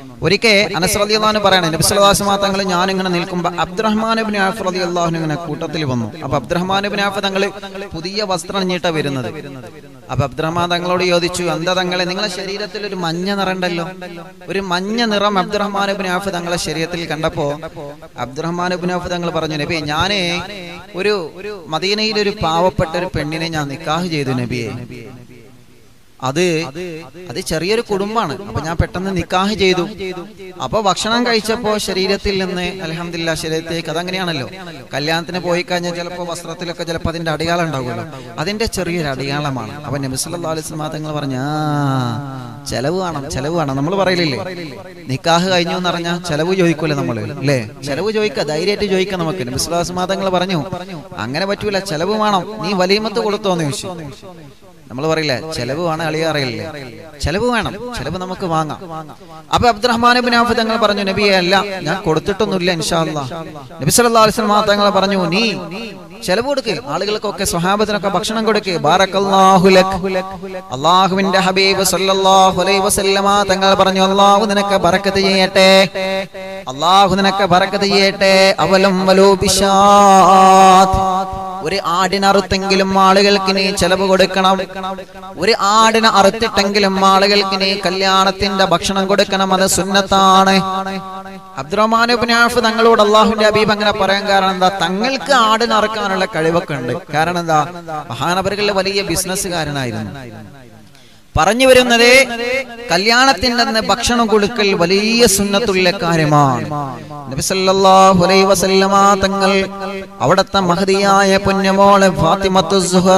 ഒരിക്കൽ അനസ് റതി അള്ളഹാന് പറയണേ നബിസ്വലാസ്മാ തങ്ങൾ ഞാൻ ഇങ്ങനെ നിൽക്കുമ്പോൾ അബ്ദുറഹ്മാൻ ബിൻ ആഫ് റതി അള്ളാഹുന് ഇങ്ങനെ കൂട്ടത്തിൽ വന്നു അപ്പൊ അബ്ദുറഹ്മാൻ ബിൻ ആഫ് തങ്ങൾ പുതിയ വസ്ത്രം അണിഞ്ഞിട്ടാ വരുന്നത് അപ്പൊ അബ്ദുറഹ്മാൻ തങ്ങളോട് ചോദിച്ചു എന്താ തങ്ങളെ നിങ്ങളെ ശരീരത്തിൽ ഒരു മഞ്ഞ നിറണ്ടല്ലോ ഒരു മഞ്ഞ നിറം അബ്ദുറഹ്മാൻ ബിൻ ആഫ് തങ്ങളെ ശരീരത്തിൽ കണ്ടപ്പോ അബ്ദുറഹ്മാൻ ബിൻ ആഫ് തങ്ങൾ പറഞ്ഞു നബിയെ ഞാനേ ഒരു മദീനയിൽ ഒരു പാവപ്പെട്ട ഒരു പെണ്ണിനെ ഞാൻ നിക്കാഹ് ചെയ്തു നബിയെ അത് അത് ചെറിയൊരു കുടുംബമാണ് അപ്പൊ ഞാൻ പെട്ടെന്ന് നിക്കാഹ് ചെയ്തു അപ്പൊ ഭക്ഷണം കഴിച്ചപ്പോ ശരീരത്തിൽ നിന്ന് അലഹമില്ല ശരീരത്തേക്ക് അതങ്ങനെയാണല്ലോ കല്യാണത്തിന് പോയി കഴിഞ്ഞാൽ ചിലപ്പോ വസ്ത്രത്തിലൊക്കെ ചിലപ്പോ അതിന്റെ അടയാളം ഉണ്ടാവുമല്ലോ അതിന്റെ ചെറിയൊരു അടയാളമാണ് അപ്പൊ നബിസ്വല്ലാ അലിസ്ലാം തങ്ങൾ പറഞ്ഞ ആ ചെലവ് വേണം ചെലവ് വേണം നമ്മൾ പറയില്ലേ നിക്കാഹ് കഴിഞ്ഞു എന്ന് പറഞ്ഞാൽ ചെലവ് ചോദിക്കൂല നമ്മൾ അല്ലേ ചെലവ് ചോദിക്കുക ധൈര്യമായിട്ട് ചോദിക്കാം നമുക്ക് നബിസ്വല്ലാസ് തങ്ങൾ പറഞ്ഞു അങ്ങനെ പറ്റൂല ചെലവ് വേണം നീ വലിയമത്ത് കൊടുത്തോന്ന് ചോദിച്ചു നമ്മൾ പറയില്ലേ ചെലവ് വേണം അളിയാറിയില്ലേ ചെലവ് വേണം ചെലവ് നമുക്ക് വാങ്ങാം അപ്പൊ അബ്ദുറഹ്മാൻ ബിൻ ആഫ് തങ്ങൾ പറഞ്ഞു നബിയെ അല്ല ഞാൻ കൊടുത്തിട്ടൊന്നുമില്ല ഇൻഷാല്ല നബി സല്ലല്ലാഹു അലൈഹി വസല്ലം തങ്ങൾ പറഞ്ഞു നീ ചെലവ് കൊടുക്ക് ആളുകൾക്കൊക്കെ സ്വഹാബത്തിനൊക്കെ ഭക്ഷണം കൊടുക്ക് ബാറക്കല്ലാഹു ലക് അള്ളാഹുവിന്റെ ഹബീബ് സല്ലല്ലാഹു അലൈഹി വസല്ലമ തങ്ങൾ പറഞ്ഞു അള്ളാഹു നിനക്ക് ബറക്കത്ത് ചെയ്യട്ടെ അള്ളാഹു നിനക്ക് ബറക്കത്ത് ചെയ്യട്ടെ അവലം വലോ ബിശാത്ത് ഒരു ആടിനെ അറുത്തെങ്കിലും ആളുകൾക്ക് നീ ചെലവ് കൊടുക്കണം ഒരു ആടിനെ അറുത്തിട്ടെങ്കിലും ആളുകൾക്ക് നീ കല്യാണത്തിന്റെ ഭക്ഷണം കൊടുക്കണം അത് സുന്നത്താണ് അബ്ദുറഹ്മാൻ ആഫ് തങ്ങളോട് അള്ളാഹുവിന്റെ അബീബ് അങ്ങനെ പറയാൻ കാരണം എന്താ തങ്ങൾക്ക് ആടിനെ അറുക്കാനുള്ള കഴിവൊക്കെ ഉണ്ട് കാരണം എന്താ മഹാനപരികളിലെ വലിയ ബിസിനസ്സുകാരനായിരുന്നു പറഞ്ഞു വരുന്നത് കല്യാണത്തിന്റെ അന്ന് ഭക്ഷണം കൊടുക്കൽ വലിയ സുന്നത്തുള്ള കാര്യമാണ് നബി സല്ലല്ലാഹു അലൈഹി വസല്ലമ തങ്ങൾ അവിടുത്തെ മഹദിയായ പൊന്നമോള് ഫാത്തിമത്തു സുഹറ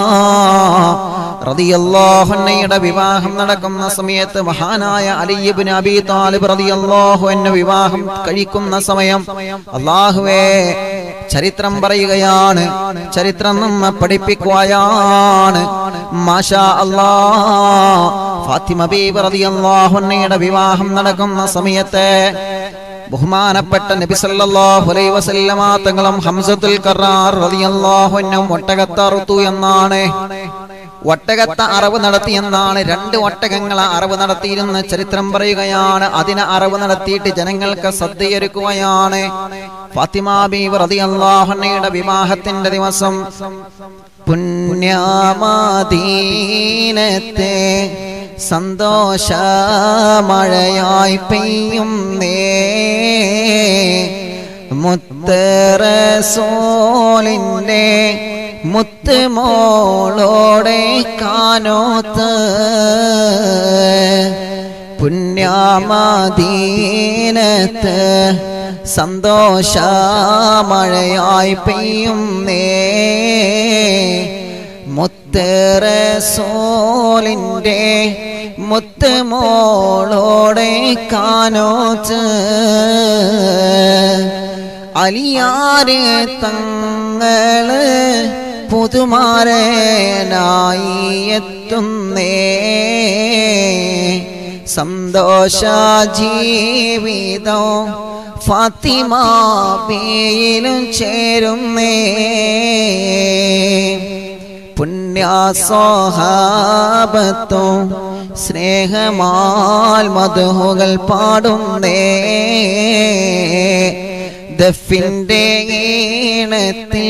റളിയല്ലാഹു അൻഹയുടെ വിവാഹം നടക്കുന്ന സമയത്ത് മഹാനായ അലി ഇബ്നു അബീ താലിബ് റളിയല്ലാഹു അൻഹു വിവാഹം കഴിക്കുന്ന സമയം അല്ലാഹുവേ ചരിത്രം പറയുകയാണ് ചരിത്രം നമ്മെ പഠിപ്പിക്കുകയാണ് മാഷാ അല്ലാ ഫാത്തിമ ബീബി റളിയല്ലാഹു അൻഹയുടെ വിവാഹം നടക്കുന്ന സമയത്ത് ബഹുമാനപ്പെട്ട നബി സല്ലല്ലാഹു അലൈഹി വസല്ലമ തങ്ങളും ഹംസത്തുൽ കറാർ റളിയല്ലാഹു അൻഹു ഒട്ടകത്തറുത്തു എന്നാണ് ഒട്ടകത്ത അറവ് നടത്തി എന്നാണ് രണ്ട് ഒട്ടകങ്ങളെ അറവ് നടത്തിയിരുന്ന ചരിത്രം പറയുകയാണ് അതിനെ അറവ് നടത്തിയിട്ട് ജനങ്ങൾക്ക് ശ്രദ്ധയൊരുക്കുകയാണ് ഫാത്തിമ ബീവി റളിയല്ലാഹു അൻഹയുടെ വിവാഹത്തിന്റെ ദിവസം പുണ്യമദീനത്തെ സന്തോഷ മഴയായി പെയ്യും നേ മുത്തറസോലിൻ്റെ മുത്തുമോളോടെ കാനോത്ത് പുണ്യമദീനത്ത് സന്തോഷ മഴയായി പെയ്യും നേ മുത്തറസോലിൻ്റെ മുത്തുമോളോടെ കാനോച്ച് അലിയാര് തങ്ങള് പുതുമാരനായി എത്തുന്നേ സന്തോഷ ജീവിതം ഫാത്തിമ ബേയിലും ചേരുന്നേ പുണ്യാസോഹാബത്തും സ്നേഹമാൽ മധുഹുകൾ പാടുന്നേ ദഫിൻ്റെ ഈണത്തിൽ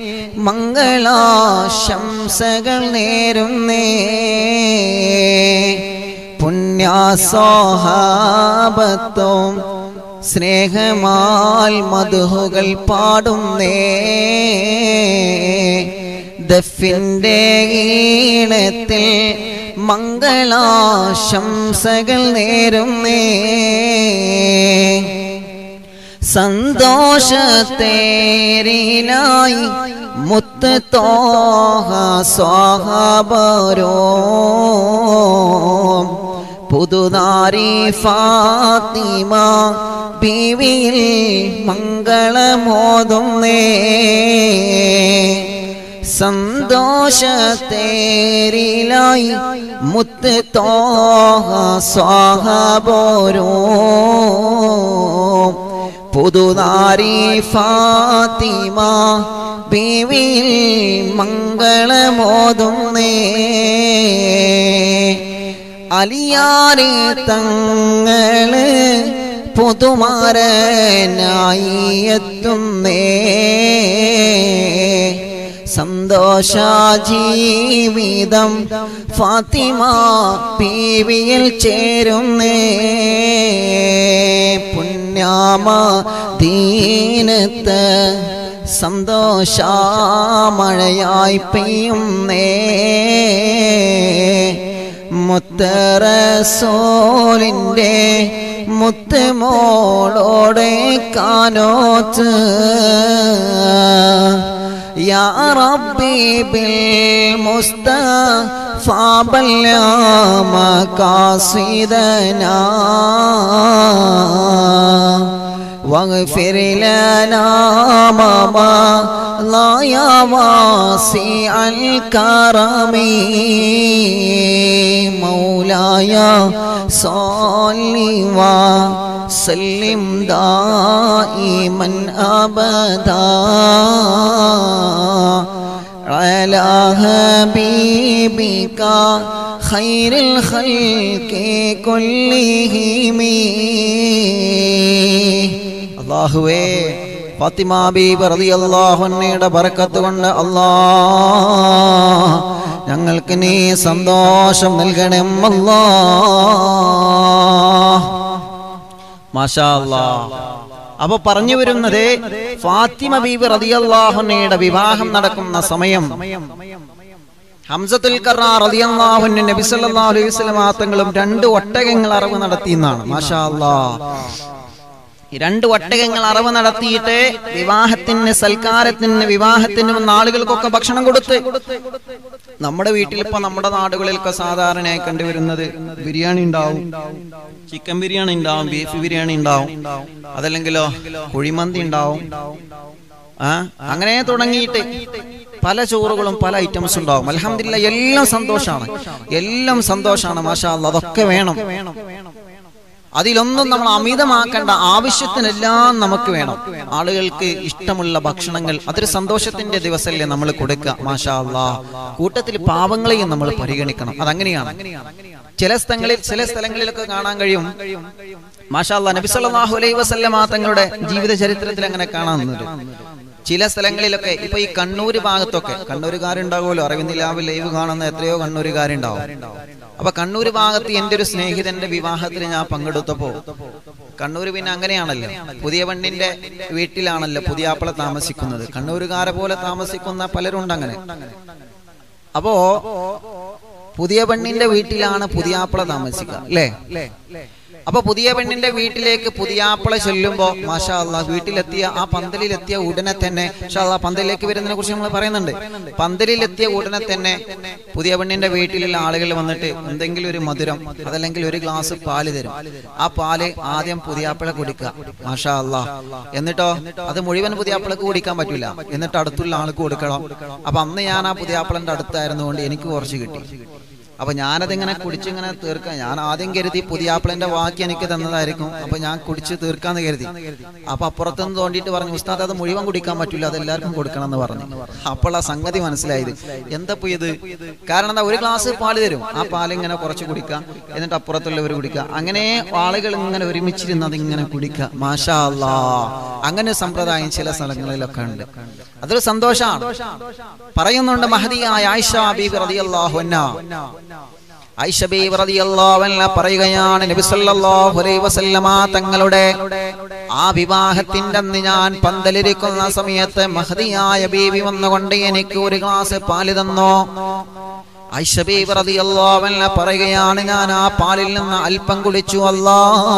മംഗളാശംസകൾ നേരുന്നേ പുണ്യാസോഹാബത്തും സ്നേഹമാൽ മധുഹുകൾ പാടുന്നേ ദഫിൻ്റെ ഈണത്തിൽ മംഗളാശംസകൾ നേരുന്നേ സന്തോഷത്തേരിനായി മുത്ത് തോഹ സ്വാഹാബരോ പുതുനാരി ഫാത്തിമ ബീവിയിൽ മംഗളമോതുന്നേ സന്തോഷത്തേരിലായി മുത്ത് തോഹ സ്വാഹബോരോ പുതുനാരി ഫാത്തിമ ബീവിയിൽ മംഗളമോതുന്നേ അലിയാരി തങ്ങള് പുതുമാരനായി എത്തുന്നേ സന്തോഷ ജീവിതം ഫാത്തിമ പീവിയിൽ ചേരുന്നേ പുണ്യാമ ദീനത്ത് സന്തോഷമഴയായി പെയ്യുന്നേ മുത്തറസോലിൻ്റെ മുത്തുമോളോടെ കാനോത്ത് യാ റബ്ബി ബിൽ മുസ്തഫ ബല്യാമ കാസിദനാ واغفر لنا ما لا يا واسع الكرم مولاي صل وسلم دائما ابدا على حبيبك خير الخلق كلهم അള്ളാഹുവേ ഫാത്തിമ ബീബി റളിയല്ലാഹുന്നയുടെ ബറക്കത്ത് കൊണ്ട് അല്ലാ ഞങ്ങൾക്ക് നീ സന്തോഷം നൽകണം അല്ലാ മാഷാ അല്ലാ അപ്പൊ പറഞ്ഞു വരുന്നത് ഫാത്തിമ ബീബി റളിയല്ലാഹുന്നയുടെ വിവാഹം നടക്കുന്ന സമയം ഹംസത്തുൽ കറാർ റളിയല്ലാഹുവിന്റെ നബി സല്ലല്ലാഹു അലൈഹി വസല്ലം തങ്ങളും രണ്ട് ഒട്ടകങ്ങൾ അറിവ് നടത്തി എന്നാണ് മാഷാ അല്ലാ ഈ രണ്ട് ഒട്ടകങ്ങൾ അറിവ് നടത്തിയിട്ട് വിവാഹത്തിന് സൽക്കാരത്തിന് വിവാഹത്തിന് വന്ന ആളുകൾക്കൊക്കെ ഭക്ഷണം കൊടുത്ത് നമ്മുടെ വീട്ടിൽ ഇപ്പൊ നമ്മുടെ നാടുകളിലൊക്കെ സാധാരണയായി കണ്ടുവരുന്നത് ബിരിയാണി ഉണ്ടാവും ചിക്കൻ ബിരിയാണി ഉണ്ടാവും ബീഫ് ബിരിയാണി ഉണ്ടാവും അതല്ലെങ്കിലോ കുഴിമന്തി ഉണ്ടാവും ആ അങ്ങനെ തുടങ്ങിയിട്ട് പല ചോറുകളും പല ഐറ്റംസ് ഉണ്ടാവും അലഹമില്ല എല്ലാം സന്തോഷമാണ് എല്ലാം സന്തോഷമാണ് മാഷാ അല്ലാ അതൊക്കെ വേണം അതിലൊന്നും നമ്മൾ അമിതമാക്കേണ്ട ആവശ്യത്തിനെല്ലാം നമുക്ക് വേണം ആളുകൾക്ക് ഇഷ്ടമുള്ള ഭക്ഷണങ്ങൾ അതൊരു സന്തോഷത്തിന്റെ ദിവസമല്ലേ നമ്മൾ കൊടുക്കുക മാഷാ അല്ലാ കൂട്ടത്തിൽ പാവങ്ങളെയും നമ്മൾ പരിഗണിക്കണം അതങ്ങനെയാണ് ചില സ്ഥലങ്ങളിൽ ചില സ്ഥലങ്ങളിലൊക്കെ കാണാൻ കഴിയും മാഷാ അല്ലാ നബി സല്ലല്ലാഹു അലൈഹി വസല്ലമ തങ്ങളുടെ ജീവിത ചരിത്രത്തിൽ അങ്ങനെ കാണാവുന്നത് ചില സ്ഥലങ്ങളിലൊക്കെ ഇപ്പൊ ഈ കണ്ണൂര് ഭാഗത്തൊക്കെ കണ്ണൂരുകാരുണ്ടാവുമല്ലോ അറിവിന്ദിലാവ് ലൈവ് കാണുന്ന എത്രയോ കണ്ണൂരുകാരുണ്ടാവും അപ്പൊ കണ്ണൂർ ഭാഗത്ത് എൻ്റെ ഒരു സ്നേഹിതന്റെ വിവാഹത്തിൽ ഞാൻ പങ്കെടുത്തപ്പോ കണ്ണൂർ പിന്നെ അങ്ങനെയാണല്ലോ പുതിയ പെണ്ണിന്റെ വീട്ടിലാണല്ലോ പുതിയാപ്പിള താമസിക്കുന്നത് കണ്ണൂരുകാരെ പോലെ താമസിക്കുന്ന പലരുണ്ട് അങ്ങനെ അപ്പോ പുതിയ പെണ്ണിന്റെ വീട്ടിലാണ് പുതിയാപ്പിള താമസിക്കുക അല്ലേ അപ്പൊ പുതിയ പെണ്ണിന്റെ വീട്ടിലേക്ക് പുതിയാപ്പിള ചൊല്ലുമ്പോ മാഷാ അല്ലാ വീട്ടിലെത്തിയ ആ പന്തലിലെത്തിയ ഉടനെ തന്നെ മാഷാ അല്ലാ പന്തലിലേക്ക് വരുന്നതിനെ കുറിച്ച് നമ്മൾ പറയുന്നുണ്ട് പന്തലിലെത്തിയ ഉടനെ തന്നെ പുതിയ പെണ്ണിന്റെ വീട്ടിലുള്ള ആളുകൾ വന്നിട്ട് എന്തെങ്കിലും ഒരു മധുരം അതല്ലെങ്കിൽ ഒരു ഗ്ലാസ് പാല് തരും ആ പാല് ആദ്യം പുതിയാപ്പിള കുടിക്കുക മാഷാ അല്ലാ എന്നിട്ടോ അത് മുഴുവൻ പുതിയാപ്പിളക്ക് കുടിക്കാൻ പറ്റില്ല എന്നിട്ട് അടുത്തുള്ള ആൾക്ക് കൊടുക്കണം അപ്പൊ അന്ന് ഞാൻ ആ പുതിയാപ്പിളന്റെ അടുത്തായിരുന്നുകൊണ്ട് എനിക്ക് കുറച്ച് കിട്ടി അപ്പൊ ഞാനതിങ്ങനെ കുടിച്ചിങ്ങനെ തീർക്കാം ഞാൻ ആദ്യം കരുതി പുതിയാപ്പിളന്റെ വാക്ക് എനിക്ക് തന്നതായിരിക്കും അപ്പൊ ഞാൻ കുടിച്ച് തീർക്കാന്ന് കരുതി അപ്പൊ അപ്പുറത്തുനിന്ന് തോണ്ടിയിട്ട് പറഞ്ഞു ഉസ്താദ് അത് മുഴുവൻ കുടിക്കാൻ പറ്റില്ല അത് എല്ലാവർക്കും കൊടുക്കണം എന്ന് പറഞ്ഞു അപ്പോൾ ആ സംഗതി മനസ്സിലായത് എന്തപ്പോ ഇത് കാരണം എന്താ ഒരു ഗ്ലാസ് പാല് തരും ആ പാൽ ഇങ്ങനെ കുറച്ച് കുടിക്കാം എന്നിട്ട് അപ്പുറത്തുള്ളവർ കുടിക്കുക അങ്ങനെ ആളുകൾ ഇങ്ങനെ ഒരുമിച്ചിരുന്ന് അതിങ്ങനെ കുടിക്കുക മാഷാ അല്ലാ അങ്ങനെ സമ്പ്രദായം ചില സ്ഥലങ്ങളിലൊക്കെ ഉണ്ട് അതൊരു സന്തോഷമാണ് പറയുന്നുണ്ട് മഹദിയായ ആയിഷ ബീബി റളിയല്ലാഹു അൻഹാ ആയിഷ ബീബി റളിയല്ലാഹു അൻഹ പറയുകയാണ് നബി സല്ലല്ലാഹു അലൈഹി വസല്ലമ തങ്ങളുടെ ആ വിവാഹത്തിന്റെ അന്ന് ഞാൻ പന്തലിരിക്കുന്ന സമയത്ത് മഹദിയായ ബീബി വന്നുകൊണ്ട് എനിക്ക് ഒരു ഗ്ലാസ് പാല് തന്നു ആയിഷ ബീബി റളിയല്ലാഹു അൻഹ പറയുകയാണ് ഞാൻ ആ പാലിൽ നിന്ന് അല്പം കുടിച്ചു അല്ലാ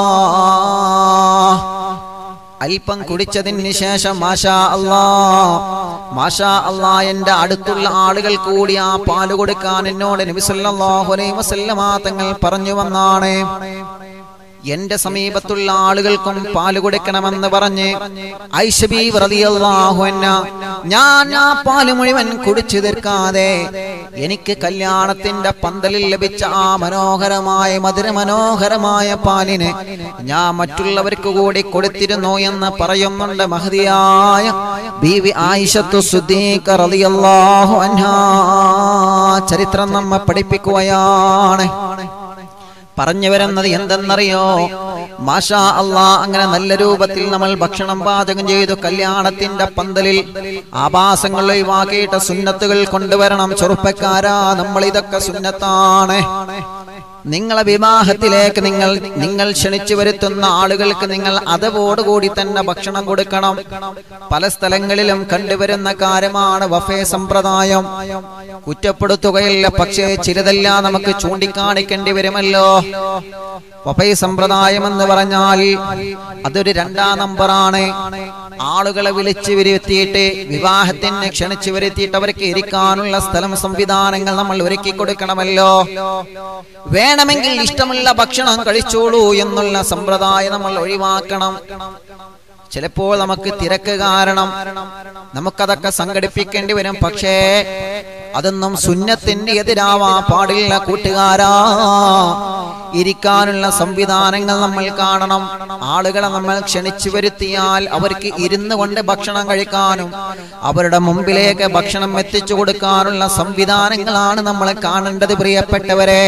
അല്പം കുടിച്ചതിന് ശേഷം മാഷാ അല്ലാ മാഷാ അല്ലാ എന്റെ അടുത്തുള്ള ആളുകൾ കൂടി ആ പാല് കൊടുക്കാൻ എന്നോട് നബി സല്ലല്ലാഹു അലൈഹി വസല്ലമ തങ്ങൾ പറഞ്ഞു വന്നാണ് എന്റെ സമീപത്തുള്ള ആളുകൾക്കും പാല് കൊടുക്കണമെന്ന് പറഞ്ഞ് ഐഷബി വ്രതിയല്ലാഹുന്ന ഞാൻ ആ പാല് മുഴുവൻ കുടിച്ചു തീർക്കാതെ എനിക്ക് കല്യാണത്തിന്റെ പന്തലിൽ ലഭിച്ച ആ മനോഹരമായ മധുരമനോഹരമായ പാലിന് ഞാൻ മറ്റുള്ളവർക്ക് കൂടി കൊടുത്തിരുന്നു എന്ന് പറയുന്നുണ്ട് മഹതിയായ ബീവി ആയിഷത്തു സുദ്ദീഖ റളിയല്ലാഹു അൻഹാ ചരിത്രം നമ്മെ പഠിപ്പിക്കുകയാണ് പറഞ്ഞു വരുന്നത് എന്തെന്നറിയോ മാഷാ അള്ളാ അങ്ങനെ നല്ല രൂപത്തിൽ നമ്മൾ ഭക്ഷണം പാചകം ചെയ്തു കല്യാണത്തിന്റെ പന്തലിൽ ആഭാസങ്ങൾ ഒഴിവാക്കിയിട്ട് സുന്നത്തുകൾ കൊണ്ടുവരണം ചെറുപ്പക്കാരാ നമ്മൾ ഇതൊക്കെ സുന്നത്താണ് നിങ്ങളെ വിവാഹത്തിലേക്ക് നിങ്ങൾ നിങ്ങൾ ക്ഷണിച്ചു വരുത്തുന്ന ആളുകൾക്ക് നിങ്ങൾ അതവോടുകൂടി തന്നെ ഭക്ഷണം കൊടുക്കണം പല സ്ഥലങ്ങളിലും കണ്ടുവരുന്ന കാര്യമാണ് വഫേ സമ്പ്രദായം കുറ്റപ്പെടുത്തുകയില്ല പക്ഷേ ചിലതെല്ലാം നമുക്ക് ചൂണ്ടിക്കാണിക്കേണ്ടി വരുമല്ലോ വഫേ സമ്പ്രദായം എന്ന് പറഞ്ഞാൽ അതൊരു രണ്ടാം നമ്പറാണ് ആളുകളെ വിളിച്ചു വരുത്തിയിട്ട് വിവാഹത്തിന് ക്ഷണിച്ചു വരുത്തിയിട്ട് അവർക്ക് ഇരിക്കാനുള്ള സ്ഥലം സംവിധാനങ്ങൾ നമ്മൾ ഒരുക്കി കൊടുക്കണമല്ലോ വേണമെങ്കിൽ ഇഷ്ടമുള്ള ഭക്ഷണം കഴിച്ചോളൂ എന്നുള്ള സമ്പ്രദായം നമ്മൾ ഒഴിവാക്കണം ചിലപ്പോൾ നമുക്ക് തിരക്ക് കാരണം നമുക്കതൊക്കെ സംഘടിപ്പിക്കേണ്ടി വരും പക്ഷേ അതൊന്നും സുന്നത്തിന്റെ എതിരാവാ പാടില്ല കൂട്ടുകാരാ ഇരിക്കാനുള്ള സംവിധാനങ്ങൾ നമ്മൾ കാണണം ആളുകളെ നമ്മൾ ക്ഷണിച്ചു വരുത്തിയാൽ അവർക്ക് ഇരുന്നു കൊണ്ട് ഭക്ഷണം കഴിക്കാനും അവരുടെ മുമ്പിലേക്ക് ഭക്ഷണം എത്തിച്ചു കൊടുക്കാനുള്ള സംവിധാനങ്ങളാണ് നമ്മൾ കാണേണ്ടത് പ്രിയപ്പെട്ടവരെ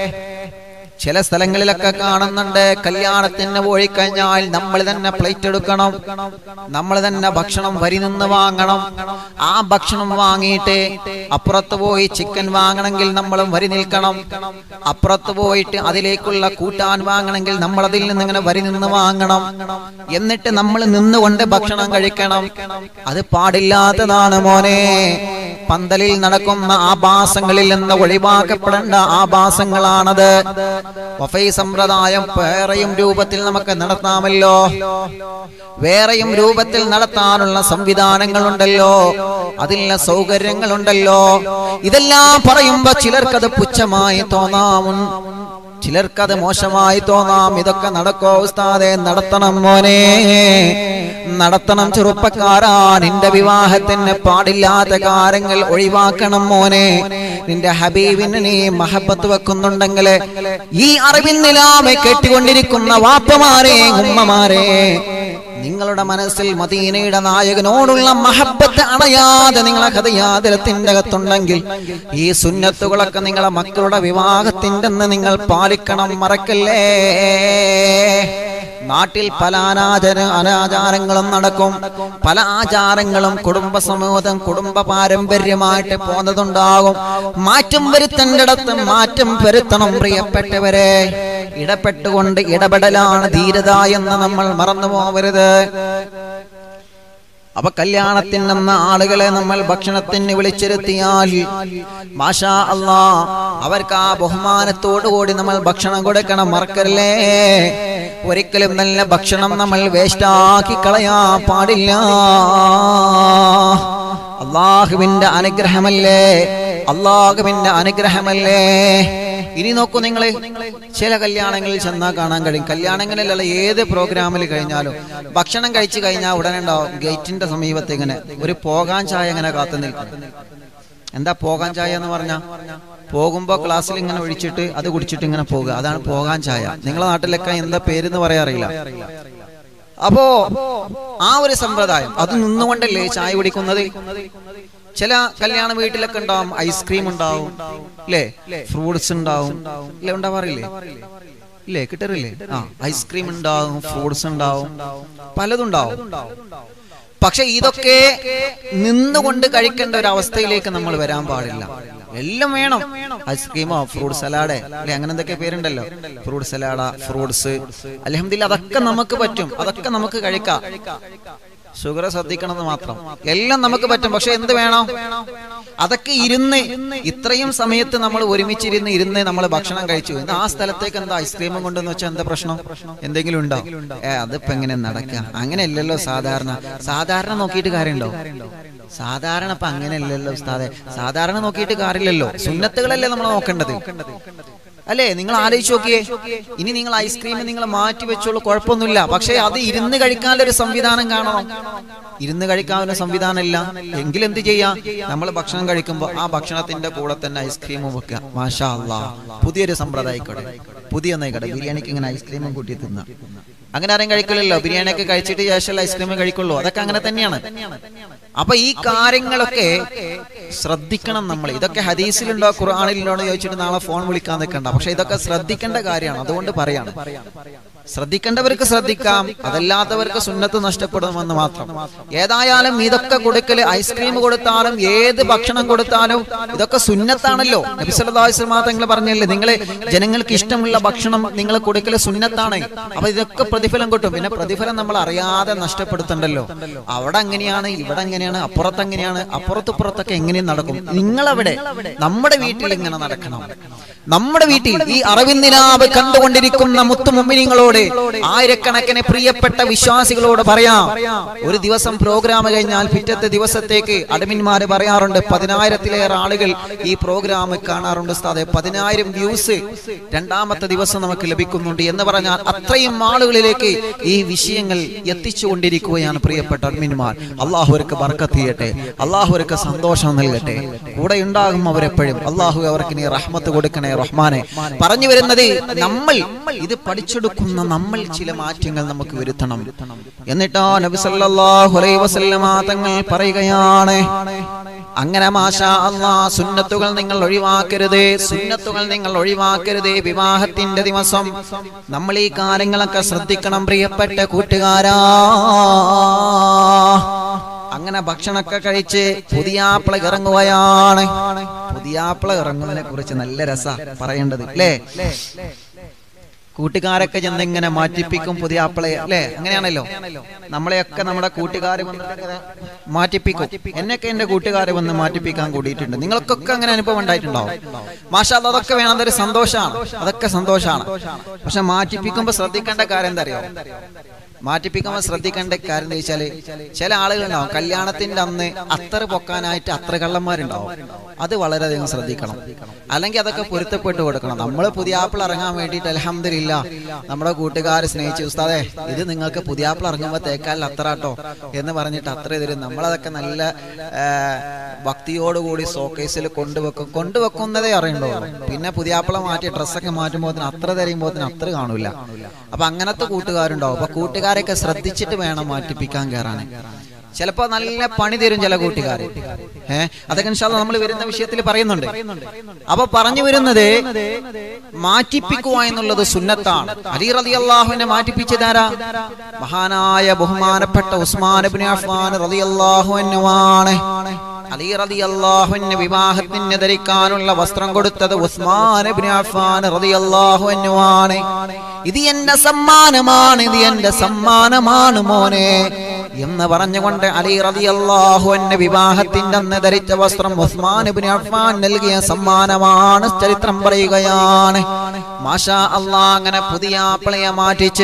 ചില സ്ഥലങ്ങളിലൊക്കെ കാണുന്നുണ്ട് കല്യാണത്തിന് പോയി കഴിഞ്ഞാൽ നമ്മൾ തന്നെ പ്ലേറ്റ് എടുക്കണം നമ്മൾ തന്നെ ഭക്ഷണം വരി നിന്ന് വാങ്ങണം ആ ഭക്ഷണം വാങ്ങിയിട്ട് അപ്പുറത്ത് പോയി ചിക്കൻ വാങ്ങണമെങ്കിൽ നമ്മളും വരി നിൽക്കണം അപ്പുറത്ത് പോയിട്ട് അതിലേക്കുള്ള കൂട്ടാൻ വാങ്ങണമെങ്കിൽ നമ്മൾ അതിൽ നിന്ന് ഇങ്ങനെ വരി നിന്ന് വാങ്ങണം എന്നിട്ട് നമ്മൾ നിന്നുകൊണ്ട് ഭക്ഷണം കഴിക്കണം അത് പാടില്ലാത്തതാണ് മോനെ പന്തലിൽ നടക്കുന്ന ആഭാസങ്ങളിൽ നിന്ന് ഒഴിവാക്കപ്പെടേണ്ട ആഭാസങ്ങളാണത് വഫൈ സമ്പ്രദായം വേറെയും രൂപത്തിൽ നമുക്ക് നടത്താമല്ലോ വേറെയും രൂപത്തിൽ നടത്താനുള്ള സംവിധാനങ്ങളുണ്ടല്ലോ അതിനുള്ള സൗകര്യങ്ങളുണ്ടല്ലോ ഇതെല്ലാം പറയുമ്പോ ചിലർക്കത് പുച്ഛമായി തോന്നാവും ചിലർക്കത് മോശമായി തോന്നാം ഇതൊക്കെ നടക്കോ ഉസ്താദെ നടത്തണം മോനെ നടത്തണം ചെറുപ്പക്കാരാ നിന്റെ വിവാഹത്തിന് പാടില്ലാത്ത കാര്യങ്ങൾ ഒഴിവാക്കണം മോനെ നിന്റെ ഹബീബിന് നീ മഹബത്ത് വെക്കുന്നുണ്ടെങ്കിൽ ഈ അറിവിൻ നിലാമെ കേട്ടുകൊണ്ടിരിക്കുന്ന വാപ്പമാരെ ഉമ്മമാരെ നിങ്ങളുടെ മനസ്സിൽ മദീനയുടെ നായകനോടുള്ള മഹബത്ത് അണയാതെ നിങ്ങളെ ഹൃദയാതിരത്തിന്റെ അകത്തുണ്ടെങ്കിൽ ഈ സുന്നത്തുകളൊക്കെ നിങ്ങളെ മക്കളുടെ വിവാഹത്തിന്റെ അന്ന് നിങ്ങൾ പാലിക്കണം മറക്കല്ലേ നാട്ടിൽ പല അനാചാര അനാചാരങ്ങളും നടക്കും പല ആചാരങ്ങളും കുടുംബ സമൂഹം കുടുംബ പാരമ്പര്യമായിട്ട് പോന്നതുണ്ടാകും മാറ്റം വരുത്തേണ്ടിടത്ത് മാറ്റം വരുത്തണം പ്രിയപ്പെട്ടവരെ ഇടപെട്ടുകൊണ്ട് ഇടപെടലാണ് ധീരത എന്ന് നമ്മൾ മറന്നു പോവരുത് അപ്പൊ കല്യാണത്തിനെന്ന ആളുകളെ നമ്മൾ ഭക്ഷണത്തിന് വിളിച്ചിരുത്തിയാൽ മാഷാ അല്ലാ അവർക്ക് ആ ബഹുമാനത്തോടു കൂടി നമ്മൾ ഭക്ഷണം കൊടുക്കണം മറക്കല്ലേ ഒരിക്കലും നല്ല ഭക്ഷണം നമ്മൾ വേസ്റ്റാക്കി കളയാ പാടില്ല അള്ളാഹുവിന്റെ അനുഗ്രഹമല്ലേ അള്ളാഹുവിന്റെ അനുഗ്രഹമല്ലേ ഇനി നോക്കൂ നിങ്ങൾ ചില കല്യാണങ്ങളിൽ ചെന്നാൽ കാണാൻ കഴിയും കല്യാണങ്ങളിലല്ല ഏത് പ്രോഗ്രാമിൽ കഴിഞ്ഞാലും ഭക്ഷണം കഴിച്ചു കഴിഞ്ഞാൽ ഉടനെ ഉണ്ടാവും ഗേറ്റിന്റെ സമീപത്ത് ഇങ്ങനെ ഒരു പോകാൻ ചായ ഇങ്ങനെ കാത്തു നിൽക്കും എന്താ പോകാൻ ചായ എന്ന് പറഞ്ഞ പോകുമ്പോ ക്ലാസ്സിൽ ഇങ്ങനെ ഒഴിച്ചിട്ട് അത് കുടിച്ചിട്ട് ഇങ്ങനെ പോകുക അതാണ് പോകാൻ ചായ നിങ്ങളെ നാട്ടിലൊക്കെ എന്താ പേരെന്ന് പറയാറില്ല അപ്പോ ആ ഒരു സമ്പ്രദായം അത് നിന്നുകൊണ്ടല്ലേ ചായ കുടിക്കുന്നത് ചില കല്യാണ വീട്ടിലൊക്കെ ഉണ്ടാവും ഐസ്ക്രീം ഉണ്ടാവും അല്ലേ ഫ്രൂട്ട്സ് ഉണ്ടാവും അല്ലേ ഉണ്ടാവാറില്ലേ ഇല്ലേ കിട്ടറില്ലേ ആ ഐസ്ക്രീം ഉണ്ടാവും ഫ്രൂട്ട്സ് ഉണ്ടാവും പലതും ഉണ്ടാവും പക്ഷെ ഇതൊക്കെ നിന്നുകൊണ്ട് കഴിക്കേണ്ട ഒരു അവസ്ഥയിലേക്ക് നമ്മൾ വരാൻ പാടില്ല എല്ലാം വേണം ഐസ്ക്രീമോ ഫ്രൂട്ട് സലാഡ് അല്ലെ അങ്ങനെ എന്തൊക്കെ പേരുണ്ടല്ലോ ഫ്രൂട്ട് സലാഡ ഫ്രൂട്ട്സ് അലഹമില്ല അതൊക്കെ നമുക്ക് പറ്റും അതൊക്കെ നമുക്ക് കഴിക്കാം ഷുഗർ ശ്രദ്ധിക്കണമെന്ന് മാത്രം എല്ലാം നമുക്ക് പറ്റും പക്ഷെ എന്ത് വേണം അതൊക്കെ ഇരുന്ന് ഇത്രയും സമയത്ത് നമ്മൾ ഒരുമിച്ചിരുന്ന് ഇരുന്ന് നമ്മൾ ഭക്ഷണം കഴിച്ചു ഇന്ന് ആ സ്ഥലത്തേക്ക് എന്താ ഐസ്ക്രീമും കൊണ്ടെന്ന് വെച്ചാൽ എന്താ പ്രശ്നം എന്തെങ്കിലും ഉണ്ടോ ഏ അതിപ്പോ എങ്ങനെ നടക്കുക അങ്ങനെയല്ലല്ലോ സാധാരണ സാധാരണ നോക്കിയിട്ട് കാര്യമുണ്ടോ സാധാരണ ഇപ്പൊ അങ്ങനെയല്ലല്ലോ ഉസ്താദെ സാധാരണ നോക്കിയിട്ട് കാര്യമില്ലല്ലോ സുന്നത്തുകളല്ലേ നമ്മൾ നോക്കേണ്ടത് അല്ലേ നിങ്ങൾ ആലോചിച്ച് നോക്കിയേ ഇനി നിങ്ങൾ ഐസ്ക്രീം നിങ്ങൾ മാറ്റി വെച്ചോളൂ കുഴപ്പമൊന്നുമില്ല പക്ഷേ അത് ഇരുന്ന് കഴിക്കാനുള്ള ഒരു സംവിധാനം കാണണം ഇരുന്ന് കഴിക്കാനുള്ള സംവിധാനം ഇല്ല എങ്കിൽ എന്ത് ചെയ്യാം നമ്മൾ ഭക്ഷണം കഴിക്കുമ്പോൾ ആ ഭക്ഷണത്തിന്റെ കൂടെ തന്നെ ഐസ്ക്രീമും വെക്കുക മാഷാ അല്ലാ പുതിയൊരു സമ്പ്രദായം ആയിക്കോട്ടെ പുതിയ ഒന്നായിക്കോട്ടെ ബിരിയാണിക്ക് ഇങ്ങനെ ഐസ്ക്രീമും കൂട്ടി തിന്നാം അങ്ങനെ ആരും കഴിക്കില്ലല്ലോ ബിരിയാണി ഒക്കെ കഴിച്ചിട്ട് ശേഷം ഐസ്ക്രീം കഴിക്കുള്ളൂ അതൊക്കെ അങ്ങനെ തന്നെയാണ് അപ്പൊ ഈ കാര്യങ്ങളൊക്കെ ശ്രദ്ധിക്കണം നമ്മൾ ഇതൊക്കെ ഹദീസിലുണ്ടോ ഖുർആാനിലുണ്ടോ എന്ന് ചോദിച്ചിട്ട് നാളെ ഫോൺ വിളിക്കാൻ നിൽക്കണ്ട പക്ഷെ ഇതൊക്കെ ശ്രദ്ധിക്കേണ്ട കാര്യമാണ് അതുകൊണ്ട് പറയാണ് ശ്രദ്ധിക്കേണ്ടവർക്ക് ശ്രദ്ധിക്കാം അതല്ലാത്തവർക്ക് സുന്നത്ത് നഷ്ടപ്പെടുമെന്ന് മാത്രം ഏതായാലും ഇതൊക്കെ കൊടുക്കല് ഐസ്ക്രീം കൊടുത്താലും ഏത് ഭക്ഷണം കൊടുത്താലും ഇതൊക്കെ സുന്നത്താണല്ലോ നബി സല്ലല്ലാഹു അലൈഹി വസല്ലം തങ്ങൾ പറഞ്ഞല്ലേ നിങ്ങളെ ജനങ്ങൾക്ക് ഇഷ്ടമുള്ള ഭക്ഷണം നിങ്ങൾ കൊടുക്കല് സുന്നത്താണ് അപ്പൊ ഇതൊക്കെ പ്രതിഫലം കിട്ടും പിന്നെ പ്രതിഫലം നമ്മൾ അറിയാതെ നഷ്ടപ്പെടുത്തണ്ടല്ലോ അവിടെ അങ്ങനെയാണ് ഇവിടെ അങ്ങനെയാണ് അപ്പുറത്ത് അങ്ങനെയാണ് അപ്പുറത്ത് ഇപ്പുറത്തൊക്കെ എങ്ങനെയും നടക്കും നിങ്ങളവിടെ നമ്മുടെ വീട്ടിൽ ഇങ്ങനെ നടക്കണം നമ്മുടെ വീട്ടിൽ ഈ അറിവിന്ദിനാവ് കണ്ടുകൊണ്ടിരിക്കുന്ന മുത്തുമുമ്മിനിങ്ങളോട് ആയിരക്കണക്കിന് പ്രിയപ്പെട്ട വിശ്വാസികളോട് പറയാം ഒരു ദിവസം പ്രോഗ്രാം കഴിഞ്ഞാൽ പിറ്റത്തെ ദിവസത്തേക്ക് അഡമിന്മാര് പറയാറുണ്ട് പതിനായിരത്തിലേറെ ആളുകൾ ഈ പ്രോഗ്രാം കാണാറുണ്ട് ഉസ്താദെ പതിനായിരം വ്യൂസ് രണ്ടാമത്തെ ദിവസം നമുക്ക് ലഭിക്കുന്നുണ്ട് എന്ന് പറഞ്ഞാൽ അത്രയും ആളുകളിലേക്ക് ഈ വിഷയങ്ങൾ എത്തിച്ചുകൊണ്ടിരിക്കുകയാണ് പ്രിയപ്പെട്ട അഡ്മിന്മാർ അള്ളാഹുവർക്ക് ബർക്കത്ത് ചെയ്യട്ടെ അള്ളാഹുവർക്ക് സന്തോഷം നൽകട്ടെ കൂടെ ഉണ്ടാകും അവരെപ്പോഴും അള്ളാഹു അവർക്ക് നീ റഹ്മത്ത് കൊടുക്കണേ റഹ്മാനെ പറഞ്ഞു വരുന്നത് നമ്മൾ ഇത് പഠിച്ചെടുക്കുന്ന നമ്മൾ ചില മാറ്റങ്ങൾ നമുക്ക് വരുത്തണം എന്നിട്ടാ നബി സല്ലല്ലാഹു അലൈഹി വസല്ലമ തങ്ങൾ പറയുകയാണ് അങ്ങനെ മാഷാ അല്ലാ സുന്നത്തുകൾ നിങ്ങൾ ഒഴിവാക്കരുത് സുന്നത്തുകൾ നിങ്ങൾ ഒഴിവാക്കരുത് വിവാഹത്തിന്റെ ദിവസം നമ്മൾ ഈ കാര്യങ്ങളൊക്കെ ശ്രദ്ധിക്കണം പ്രിയപ്പെട്ട കൂട്ടുകാരാ അങ്ങനെ ഭക്ഷണമൊക്കെ കഴിച്ച് പുതിയാപ്പിള ഇറങ്ങുകയാണ് പുതിയാപ്പിള ഇറങ്ങുന്നതിനെ കുറിച്ച് നല്ല രസ പറയേണ്ടത് അല്ലേ കൂട്ടുകാരൊക്കെ ചെന്ന് ഇങ്ങനെ മാറ്റിപ്പിക്കും പുതിയ ആപ്പിളെ അല്ലേ അങ്ങനെയാണല്ലോ നമ്മളെയൊക്കെ നമ്മുടെ കൂട്ടുകാർ വന്ന് മാറ്റിപ്പിക്കും എന്നൊക്കെ എന്റെ കൂട്ടുകാർ വന്ന് മാറ്റിപ്പിക്കാൻ കൂടിയിട്ടുണ്ട് നിങ്ങൾക്കൊക്കെ അങ്ങനെ അനുഭവം ഉണ്ടായിട്ടുണ്ടാവും മാഷാ അല്ലാ, അതൊക്കെ വേണം അതൊരു സന്തോഷമാണ് അതൊക്കെ സന്തോഷമാണ് പക്ഷെ മാറ്റിപ്പിക്കുമ്പോ ശ്രദ്ധിക്കേണ്ട കാര്യം എന്താ അറിയോ മാറ്റിപ്പിക്കുമ്പോൾ ശ്രദ്ധിക്കേണ്ട കാര്യം എന്താ വെച്ചാല് ചില ആളുകളുണ്ടാവും കല്യാണത്തിന്റെ അന്ന് അത്ര പൊക്കാനായിട്ട് അത്ര കള്ളന്മാരുണ്ടാവും അത് വളരെയധികം ശ്രദ്ധിക്കണം അല്ലെങ്കിൽ അതൊക്കെ പൊരുത്തപ്പെട്ട് കൊടുക്കണം നമ്മൾ പുതിയ ആപ്പിൾ ഇറങ്ങാൻ വേണ്ടിയിട്ട് അലഹമില്ല നമ്മുടെ കൂട്ടുകാർ സ്നേഹിച്ചു ഉസ്താദേ ഇത് നിങ്ങൾക്ക് പുതിയ ആപ്പിൾ ഇറങ്ങുമ്പോൾ തേക്കാൽ അത്ര കേട്ടോ എന്ന് പറഞ്ഞിട്ട് അത്ര തരും നമ്മളതൊക്കെ നല്ല ആ, ഭക്തിയോടുകൂടി സോക്കേസിൽ കൊണ്ടുവെക്കും കൊണ്ടുവെക്കുന്നതേ അറിയണ്ടോ പിന്നെ പുതിയ ആപ്പിളെ മാറ്റി ഡ്രസ്സൊക്കെ മാറ്റുമ്പോൾ അത്ര തരുമ്പോൾ അത്ര കാണൂല അപ്പൊ അങ്ങനത്തെ കൂട്ടുകാരുണ്ടാവും അപ്പൊ കൂട്ടുകാരെയൊക്കെ ശ്രദ്ധിച്ചിട്ട് വേണം മാറ്റിപ്പിക്കാൻ കയറാൻ ചിലപ്പോ നല്ല പണി തരും ചില കൂട്ടുകാർ ഏഹ് അതൊക്കെ ഇൻഷാല്ല നമ്മൾ വരുന്ന വിഷയത്തിൽ പറയുന്നുണ്ട് അപ്പൊ പറഞ്ഞു വരുന്നത് മാറ്റിപ്പിക്കുക എന്നുള്ളത് സുന്നത്താണ് അലി റതി അള്ളാഹുവിനെ മാറ്റിപ്പിച്ചതാരാ മഹാനായ ബഹുമാനപ്പെട്ട ഉസ്മാൻ ഇബ്നു അഫ്ഫാൻ റളിയല്ലാഹു അൻഹുവാണ് അലി റതി അള്ളാഹുവിന് വിവാഹത്തിന് ധരിക്കാനുള്ള വസ്ത്രം കൊടുത്തത് ഉസ്മാൻ ഇബ്നു അഫ്ഫാൻ റളിയല്ലാഹു അൻഹുവാണ് ഇത് എന്റെ സമ്മാനമാണ് ഇത് എന്റെ സമ്മാനമാണ് മോനെ എന്ന് പറഞ്ഞുകൊണ്ട് അലി റളിയല്ലാഹു അൻഹു വിവാഹത്തിന്റെ അന്ന് ധരിച്ച വസ്ത്രം ഉസ്മാൻ ഇബ്നു അഫ്ഫാൻ നൽകിയ സമ്മാനമാണ് ചരിത്രം പറയുകയാണ് മാഷാ അല്ലാ അങ്ങനെ പുതിയ ആപ്പിളയെ മാറ്റിച്ച്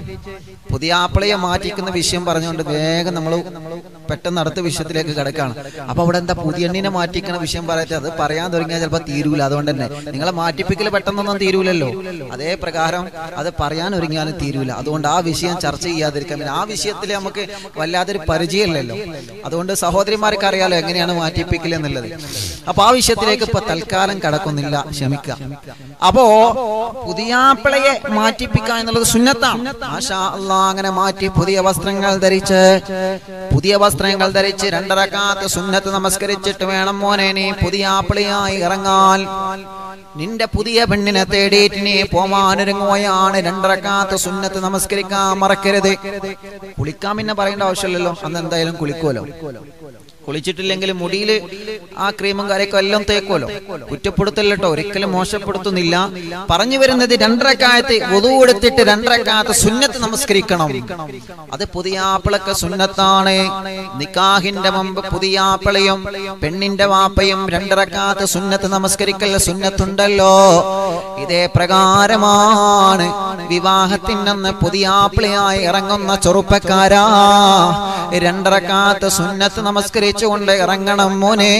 പുതിയ ആപ്പിളയെ മാറ്റിക്കുന്ന വിഷയം പറഞ്ഞുകൊണ്ട് വേഗം നമ്മൾ പെട്ടെന്ന് അടുത്ത വിഷയത്തിലേക്ക് കിടക്കാണ് അപ്പൊ അവിടെ എന്താ പുതിയ എണ്ണിനെ മാറ്റിക്കണ വിഷയം പറയത്തെ അത് പറയാൻ തുടങ്ങിയാൽ ചിലപ്പോൾ തീരൂല അതുകൊണ്ട് തന്നെ നിങ്ങളെ മാറ്റിപ്പിക്കൽ പെട്ടെന്നൊന്നും തീരൂലല്ലോ അതേ പ്രകാരം അത് പറയാൻ ഒരുങ്ങിയാലും തീരൂല അതുകൊണ്ട് ആ വിഷയം ചർച്ച ചെയ്യാതിരിക്കാൻ പിന്നെ ആ വിഷയത്തിൽ നമുക്ക് വല്ലാതൊരു പരിചയമില്ലല്ലോ അതുകൊണ്ട് സഹോദരിമാർക്ക് അറിയാലോ എങ്ങനെയാണ് മാറ്റിപ്പിക്കൽ എന്നുള്ളത് അപ്പൊ ആ വിഷയത്തിലേക്ക് ഇപ്പൊ തൽക്കാലം കടക്കുന്നില്ല ക്ഷമിക്കാം അപ്പോ പുതിയാപ്പിളയെ മാറ്റിപ്പിക്കുക എന്നുള്ളത് സുന്നത്താണ് മാഷാ അല്ലാ അങ്ങനെ മാറ്റി പുതിയ വസ്ത്രങ്ങൾ ധരിച്ച് പുതിയ വസ്ത്രങ്ങൾ ധരിച്ച് രണ്ടരക്കാത്ത സുന്നത്ത് നമസ്കരിച്ചിട്ട് വേണം മോനെ നീ പുതിയ ആപ്പിളിയായി ഇറങ്ങാൻ നിന്റെ പുതിയ പെണ്ണിനെ തേടിയിട്ട് നീ പോവാനൊരുങ്ങുകയാണ് രണ്ടരക്കാത്ത സുന്നത്ത് നമസ്കരിക്കാൻ മറക്കരുത് കുളിക്കാൻ പിന്നെ പറയേണ്ട ആവശ്യമില്ലല്ലോ അന്ന് എന്തായാലും കുളിക്കുമല്ലോ കുളിച്ചിട്ടില്ലെങ്കിൽ മുടിയിൽ ആ ക്രീമും കാര്യമൊക്കെ എല്ലാം തേക്കുമല്ലോ കുറ്റപ്പെടുത്തല്ലോ ഒരിക്കലും മോശപ്പെടുത്തുന്നില്ല പറഞ്ഞു വരുന്നത് രണ്ടരക്കാലത്ത് വധു കൊടുത്തിട്ട് രണ്ടരക്കാലത്ത് സുന്നത്ത് നമസ്കരിക്കണം അത് പുതിയാപ്പിളക്ക് സുന്നത്താണ് നിക്കാഹിന്റെ മുമ്പ് പുതിയാപ്പിളയും പെണ്ണിന്റെ വാപ്പയും രണ്ടരക്കാലത്ത് സുന്നത്ത് നമസ്കരിക്കൽ സുന്നത്തുണ്ടല്ലോ ഇതേ പ്രകാരമാണ് വിവാഹത്തിനന്ന് പുതിയാപ്പിളയായി ഇറങ്ങുന്ന ചെറുപ്പക്കാരാ രണ്ടരക്കാലത്ത് സുന്നത്ത് നമസ്കരിച്ചുകൊണ്ട് ഇറങ്ങണം മോനെ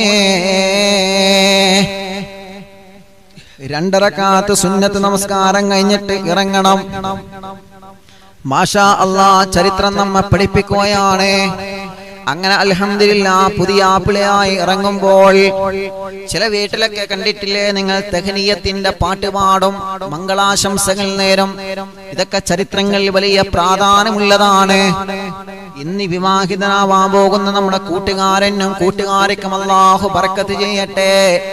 രണ്ടരക്കാലത്ത് സുന്നത്ത് നമസ്കാരം കഴിഞ്ഞിട്ട് ഇറങ്ങണം മാഷാ അള്ളാ ചരിത്രം നമ്മെ പഠിപ്പിക്കുകയാണ് അങ്ങനെ അൽഹംദുലില്ലാ പുതിയ ആപ്പിളയായി ഇറങ്ങുമ്പോൾ ചില വീട്ടിലൊക്കെ കണ്ടിട്ടില്ലേ നിങ്ങൾ തെഹനീയത്തിന്റെ പാട്ട് പാടും മംഗളാശംസകൾ നേരം ഇതൊക്കെ ചരിത്രങ്ങളിൽ വലിയ പ്രാധാന്യമുള്ളതാണ് ഇന്ന് വിവാഹിതനാവാൻ പോകുന്ന നമ്മുടെ കൂട്ടുകാരനും കൂട്ടുകാരിക്കും അള്ളാഹു ബർക്കത്ത് ചെയ്യട്ടെ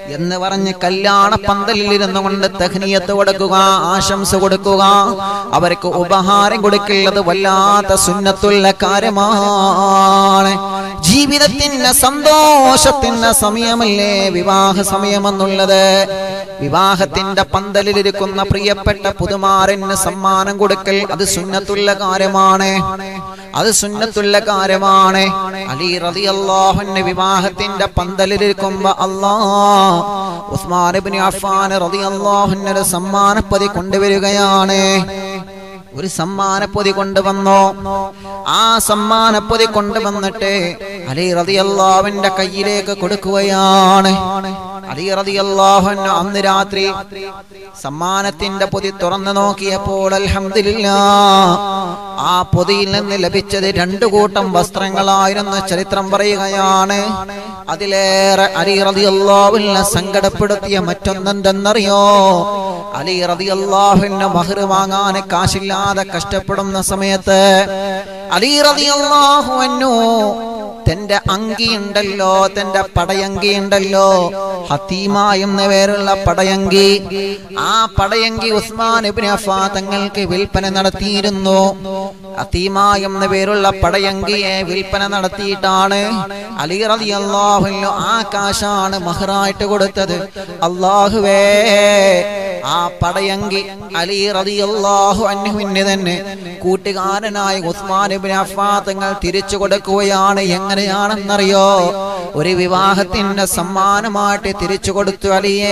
എന്ന് പറഞ്ഞ് കല്യാണ പന്തലിൽ ഇരുന്നു കൊണ്ട് തഹ്നിയത്ത് കൊടുക്കുക ആശംസ കൊടുക്കുക അവർക്ക് ഉപഹാരം കൊടുക്കുന്നത് വല്ലാത്ത സുന്നത്തുള്ള കാര്യമാണ് ജീവിതത്തിന്റെ സന്തോഷത്തിന്റെ സമയമല്ലേ വിവാഹ സമയമെന്നുള്ളത് വിവാഹത്തിന്റെ പന്തലിലിരിക്കുന്ന പ്രിയപ്പെട്ട പുതുമാരന് സമ്മാനം കൊടുക്കൽ അത് സുന്നത്തുള്ള കാര്യമാണ് അത് സുന്നത്തുള്ള കാര്യമാണ് അലി റതി അള്ളാഹുന്റെ വിവാഹത്തിന്റെ പന്തലിലിരിക്കുമ്പോ അല്ലാ ഉസ്മാൻ ഇബ്നു അഫ്ഫാൻ റതി അള്ളാഹുന്റെ സമ്മാനപ്പതി കൊണ്ടുവരികയാണ് ഒരു സമ്മാനപ്പൊതി കൊണ്ടുവന്നോ ആ സമ്മാനപ്പൊതി കൊണ്ടുവന്നിട്ട് അലി റതിയല്ലാവിന്റെ കയ്യിലേക്ക് കൊടുക്കുകയാണ് അലി റതിയല്ലാഹുൻ അന്ന് രാത്രി സമ്മാനത്തിന്റെ പൊതി തുറന്നു നോക്കിയപ്പോൾ അൽഹംദുലില്ല ആ പൊതിയിൽ നിന്ന് ലഭിച്ചത് രണ്ടു കൂട്ടം വസ്ത്രങ്ങളായിരുന്നു ചരിത്രം പറയുകയാണ് അതിലേറെ അലി റതിയല്ലാവിനെ സങ്കടപ്പെടുത്തിയ മറ്റൊന്നെന്തെന്നറിയോ അലി റതിയല്ലാഹുവിന്റെ മഹർ വാങ്ങാൻ കാശില്ലാതെ കഷ്ടപ്പെടുന്ന സമയത്ത് അലി റതിയല്ലാഹു അന്നു തന്റെ അങ്കിയുണ്ടല്ലോ തന്റെ പടയങ്കി ഉണ്ടല്ലോ ഹത്തീമ എന്ന പേരുള്ള പടയങ്കി ആ പടയങ്കി ഉസ്മാൻ ഇബ്നു അഫ്ഫാൻ തങ്ങൾക്ക് വിൽപ്പന നടത്തിയിരുന്നു ഹത്തീമ എന്ന പേരുള്ള പടയങ്കിയെ വിൽപ്പന നടത്തിയിട്ടാണ് അലി റളിയല്ലാഹു അൻഹു ആ കാശാണ് മഹറായിട്ട് കൊടുത്തത് അള്ളാഹുവേ ആ പടയങ്കി അലി റളിയല്ലാഹു അൻഹുവിന് തന്നെ കൂട്ടുകാരനായ ഉസ്മാൻ ഇബ്നു അഫ്ഫാൻ തങ്ങൾ തിരിച്ചു കൊടുക്കുകയാണ് എങ്ങനെയാണെന്നറിയോ ഒരു വിവാഹത്തിന്റെ സമ്മാനമായിട്ട് തിരിച്ചു കൊടുത്തു അലിയേ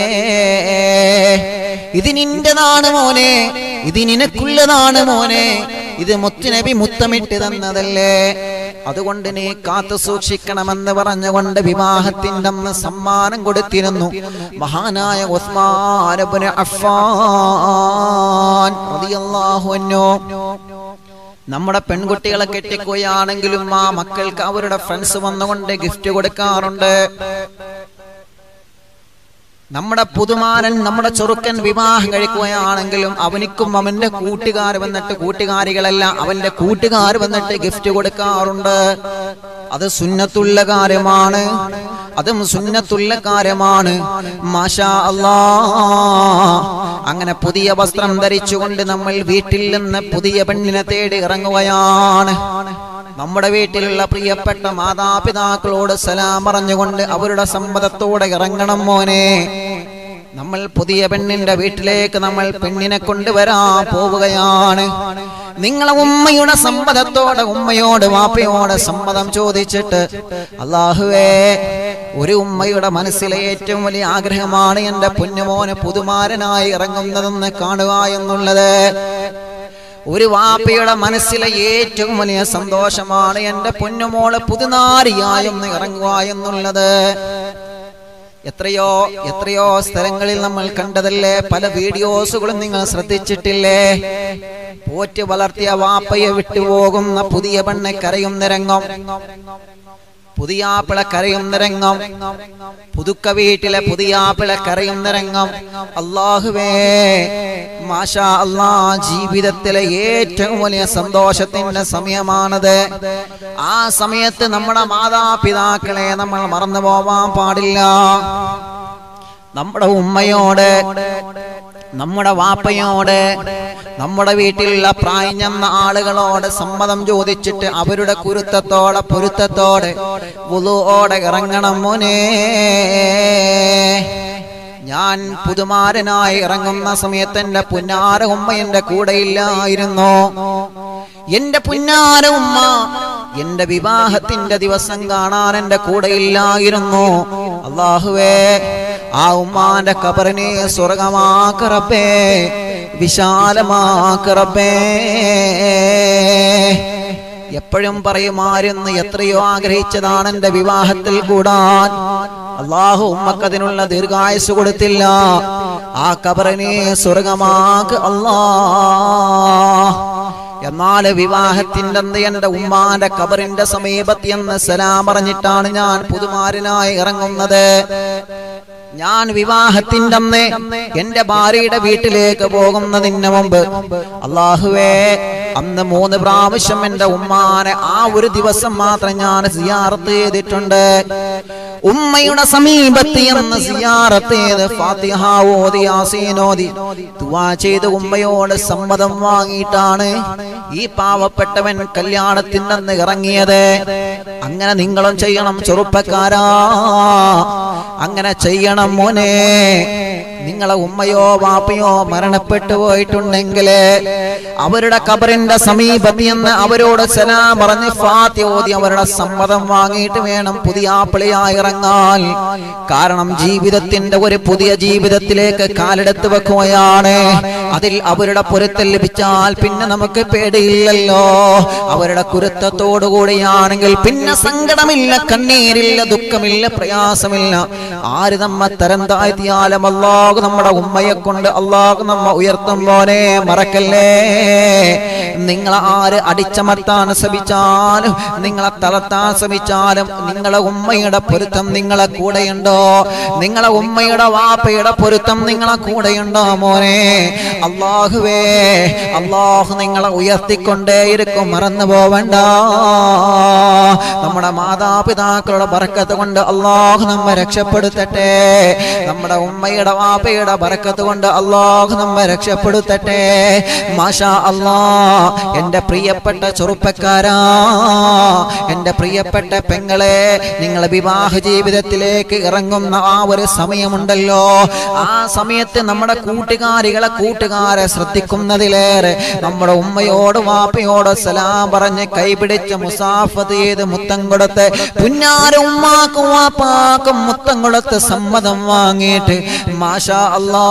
ഇത് നിന്റെതാണ് മോനെ ഇത് നിനക്കുള്ളതാണ് മോനെ ഇത് മുത്തുനബി മുത്തമിട്ട് തന്നതല്ലേ അതുകൊണ്ട് നീ കാത്തു സൂക്ഷിക്കണമെന്ന് പറഞ്ഞുകൊണ്ട് വിവാഹത്തിന്റെ അന്ന് സമ്മാനം കൊടുത്തിരുന്നു മഹാനായ ഉസ്മാൻ ഇബ്നു അഫ്ഫാൻ റളിയല്ലാഹു അൻഹു നമ്മുടെ പെൺകുട്ടികളെ കെട്ടിക്കുകയാണെങ്കിലും ആ മക്കൾക്ക് അവരുടെ ഫ്രണ്ട്സ് വന്നുകൊണ്ട് ഗിഫ്റ്റ് കൊടുക്കാറുണ്ട് നമ്മുടെ പുതുമാരൻ നമ്മുടെ ചെറുക്കൻ വിവാഹം കഴിക്കുകയാണെങ്കിലും അവനിക്കും അവന്റെ കൂട്ടുകാർ വന്നിട്ട് കൂട്ടുകാരികളല്ല അവന്റെ കൂട്ടുകാർ വന്നിട്ട് ഗിഫ്റ്റ് കൊടുക്കാറുണ്ട് അത് സുന്നത്തുള്ള കാര്യമാണ് അതും സുന്നത്തുള്ള കാര്യമാണ് മാഷാ അല്ലാ അങ്ങനെ പുതിയ വസ്ത്രം ധരിച്ചുകൊണ്ട് നമ്മൾ വീട്ടിൽ നിന്ന് പുതിയ പെണ്ണിനെ തേടി ഇറങ്ങുകയാണ് നമ്മുടെ വീട്ടിലുള്ള പ്രിയപ്പെട്ട മാതാപിതാക്കളോട് സലാം പറഞ്ഞുകൊണ്ട് അവരുടെ സമ്മതത്തോടെ ഇറങ്ങണം മോനെ നമ്മൾ പുതിയ പെണ്ണിന്റെ വീട്ടിലേക്ക് നമ്മൾ പെണ്ണിനെ കൊണ്ടുവരാൻ പോവുകയാണ് നിങ്ങളെ ഉമ്മയുടെ സമ്മതത്തോടെ ഉമ്മയോട് വാപ്പയോട് സമ്മതം ചോദിച്ചിട്ട് അള്ളാഹുവേ ഒരു ഉമ്മയുടെ മനസ്സിലെ ഏറ്റവും വലിയ ആഗ്രഹമാണ് എന്റെ പൊന്നുമോന് പുതുമാരനായി ഇറങ്ങുന്നതെന്ന് കാണുക എന്നുള്ളത് ഒരു വാപ്പയുടെ മനസ്സിലെ ഏറ്റവും വലിയ സന്തോഷമാണ് എന്റെ പൊന്നുമോള് പുതുനാരിയായൊന്ന് ഇറങ്ങുക എന്നുള്ളത് എത്രയോ എത്രയോ സ്ഥലങ്ങളിൽ നമ്മൾ കണ്ടതല്ലേ പല വീഡിയോസുകളും നിങ്ങൾ ശ്രദ്ധിച്ചിട്ടില്ലേ പോറ്റ് വളർത്തിയ വാപ്പയെ വിട്ടുപോകുന്ന പുതിയ പെണ്ണെ കരയുന്ന രംഗം പുതിയാപ്പിള കരയുന്ന രംഗം പുതുക്ക വീട്ടിലെ പുതിയാപ്പിള കരയുന്ന രംഗം അള്ളാഹുവേ മാഷാ അള്ളാ ജീവിതത്തിലെ ഏറ്റവും വലിയ സന്തോഷത്തിന്റെ സമയമാണത് ആ സമയത്ത് നമ്മുടെ മാതാപിതാക്കളെ നമ്മൾ മറന്നു പോവാൻ പാടില്ല നമ്മുടെ ഉമ്മയോട് നമ്മുടെ വാപ്പയോട് നമ്മുടെ വീട്ടിലുള്ള പ്രായം ചെന്ന ആളുകളോട് സമ്മതം ചോദിച്ചിട്ട് അവരുടെ കുരുത്തത്തോടെ പൊരുത്തത്തോടെ വുളുവോടെ ഇറങ്ങണം മോനെ ഞാൻ പുതുമാരനായി ഇറങ്ങുന്ന സമയത്ത് എന്റെ പുന്നാര ഉമ്മ എന്റെ കൂടെയില്ലായിരുന്നു എന്റെ പുന്നാര ഉമ്മ എന്റെ വിവാഹത്തിന്റെ ദിവസം കാണാൻ എന്റെ കൂടെയില്ലായിരുന്നു അള്ളാഹുവേ ആ ഉമ്മാന്റെ കബറിനെ സ്വർഗമാക്കറപ്പേ വിശാലമാക്കറപ്പേ എപ്പോഴും പറയുമായിരുന്നു എത്രയോ ആഗ്രഹിച്ചതാണ് എന്റെ വിവാഹത്തിൽ കൂടാൻ അള്ളാഹു ഉമ്മക്കതിനുള്ള ദീർഘായുസ് കൊടുത്തില്ല ആ കബറിനെ സ്വർഗമാക്ക് അല്ലാ എന്നാൽ വിവാഹത്തിന്റെ അന്ന് എന്റെ ഉമ്മാന്റെ കബറിന്റെ സമീപത്ത് എന്ന് സലാം പറഞ്ഞിട്ടാണ് ഞാൻ പുതുമാരനായി ഇറങ്ങുന്നത് ഞാൻ വിവാഹത്തിന്റെ അന്ന് എന്റെ ഭാര്യയുടെ വീട്ടിലേക്ക് പോകുന്നതിന് മുമ്പ് അള്ളാഹുവേ അന്ന് മൂന്ന് പ്രാവശ്യം എന്റെ ഉമ്മാനെ ആ ഒരു ദിവസം മാത്രം ഞാൻ സിയാറത്ത് ചെയ്തിട്ടുണ്ട് ഉമ്മയുടെ സമീപത്ത് എന്ന് സിയാറത്ത് ചെയ്ത് ഫാത്തിഹ ഓതി യാസീൻ ഓതി ദുആ ചെയ്ത് ഉമ്മയോട് സമ്മതം വാങ്ങിയിട്ടാണ് ഈ പാവപ്പെട്ടവൻ കല്യാണത്തിനെന്ന് ഇറങ്ങിയത് അങ്ങനെ നിങ്ങളും ചെയ്യണം ചെറുപ്പക്കാരാ അങ്ങനെ ചെയ്യണം മോനെ നിങ്ങളെ ഉമ്മയോ വാപ്പയോ മരണപ്പെട്ടു പോയിട്ടുണ്ടെങ്കിൽ അവരുടെ കബറിന്റെ സമീപത്ത് എന്ന് അവരോട് സലാം പറഞ്ഞ് ഫാത്തി ഓതി അവരുടെ സമ്മതം വാങ്ങിയിട്ട് വേണം പുതിയ ആപ്പിളിയായി ഇറങ്ങാൻ കാരണം ജീവിതത്തിന്റെ ഒരു പുതിയ ജീവിതത്തിലേക്ക് കാലെടുത്ത് വെക്കുകയാണ് അതിൽ അവരുടെ പൊരുത്തം ലഭിച്ചാൽ പിന്നെ നമുക്ക് പേടിയില്ലല്ലോ അവരുടെ കുരുത്തത്തോടു കൂടിയാണെങ്കിൽ പിന്നെ സങ്കടമില്ല കണ്ണീരില്ല ദുഃഖമില്ല പ്രയാസമില്ല ആര് നമ്മ തരം താഴ്ത്തിയാലും അല്ലാഹു നമ്മുടെ ഉമ്മയെ കൊണ്ട് അല്ലാഹു നമ്മ ഉയർത്തും പോലെ മറക്കല്ലേ നിങ്ങളെ ആര് അടിച്ചമർത്താൻ ശ്രമിച്ചാലും നിങ്ങളെ തളർത്താൻ ശ്രമിച്ചാലും നിങ്ങളെ ഉമ്മയുടെ പൊരുത്തം നിങ്ങളെ കൂടെയുണ്ടോ നിങ്ങളെ ഉമ്മയുടെ വാപ്പയുടെ പൊരുത്തം നിങ്ങളെ കൂടെയുണ്ടോ മോനെ അള്ളാഹുവേ അള്ളാഹു നിങ്ങളെ ഉയർത്തിക്കൊണ്ടേയിരിക്കും മറന്നു പോവണ്ട നമ്മുടെ മാതാപിതാക്കളുടെ ബർക്കത്ത് കൊണ്ട് അള്ളാഹു നമ്മെ രക്ഷപ്പെടുത്തട്ടെ നമ്മുടെ ഉമ്മയുടെ വാപ്പയുടെ ബർക്കത്ത് കൊണ്ട് അള്ളാഹു നമ്മെ രക്ഷപ്പെടുത്തട്ടെ മാഷാ അല്ലാ എൻ്റെ പ്രിയപ്പെട്ട ചെറുപ്പക്കാരാ എൻ്റെ പ്രിയപ്പെട്ട പെങ്ങളെ നിങ്ങളെ വിവാഹ ജീവിതത്തിലേക്ക് ഇറങ്ങുന്ന ആ ഒരു സമയമുണ്ടല്ലോ ആ സമയത്ത് നമ്മുടെ കൂട്ടുകാരികളെ കൂട്ടുകാരെ ശ്രദ്ധിക്കുന്നതിലേറെ നമ്മുടെ ഉമ്മയോട് വാപ്പയോട് സലാം പറഞ്ഞ് കൈപിടിച്ച് മുസാഫത്ത് ചെയ്ത് മുത്തം കൊടുത്ത് പുന്നാര ഉമ്മാക്കും വാപ്പാക്കും മുത്തം കൊടുത്ത് സമ്മതം വാങ്ങിയിട്ട് മാഷാ അല്ലാ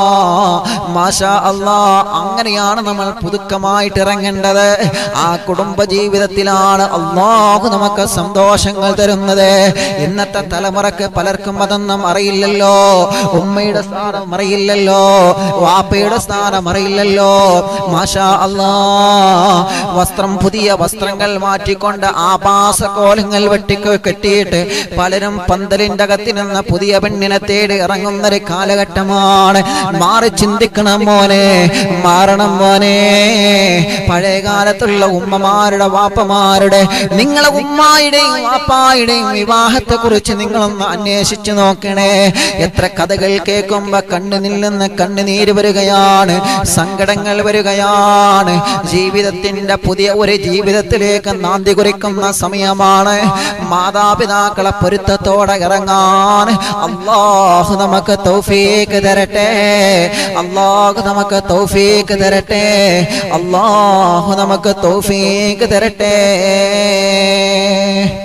മാഷാ അല്ലാ അങ്ങനെയാണ് നമ്മൾ പുതുക്കമായിട്ട് ഇറങ്ങേണ്ടത് ആ കുടുംബ ജീവിതത്തിലാണ് അള്ളാഹു നമുക്ക് സന്തോഷങ്ങൾ തരുന്നത് ഇന്നത്തെ തലമുറക്ക് പലർക്കും അതൊന്നും അറിയില്ലല്ലോ ഉമ്മയുടെ സ്ഥാനം അറിയില്ലല്ലോ വാപ്പയുടെ സ്ഥാനം അറിയില്ലല്ലോ മാഷാ അല്ലാ വസ്ത്രം പുതിയ വസ്ത്രങ്ങൾ മാറ്റിക്കൊണ്ട് ആഭാസ കോലങ്ങൾ വെട്ടി കെട്ടിയിട്ട് പലരും പന്തലിന്റെ അകത്ത് നിന്ന് പുതിയ പെണ്ണിനെ തേടി ഇറങ്ങുന്ന ഒരു കാലഘട്ടമാണ് മാറി ചിന്തിക്കണം മോനെ മാറണം മോനെ പഴയ കാലത്തുള്ള ഉമ്മമാരുടെ വാപ്പമാരുടെ നിങ്ങളെ ഉമ്മായുടെയും വാപ്പായുടെയും വിവാഹത്തെ കുറിച്ച് നിങ്ങളൊന്ന് അന്വേഷിച്ചു നോക്കണേ എത്ര കഥകൾ കേൾക്കുമ്പോ കണ്ണുനിൽ നിന്ന് കണ്ണുനീര് വരികയാണ് സങ്കടങ്ങൾ വരികയാണ് ജീവിതത്തിന്റെ പുതിയ ഒരു ജീവിതത്തിലേക്ക് നാന്തി കുറിക്കുന്ന സമയമാണ് മാതാപിതാക്കളെ പൊരുത്തത്തോടെ ഇറങ്ങാൻ അള്ളാഹു നമുക്ക് തൗഫീക്ക് തരട്ടെ അള്ളാഹു നമുക്ക് തൗഫീക്ക് തരട്ടെ അള്ളാഹു നമുക്ക് തൗഫീക്ക് തരട്ടെ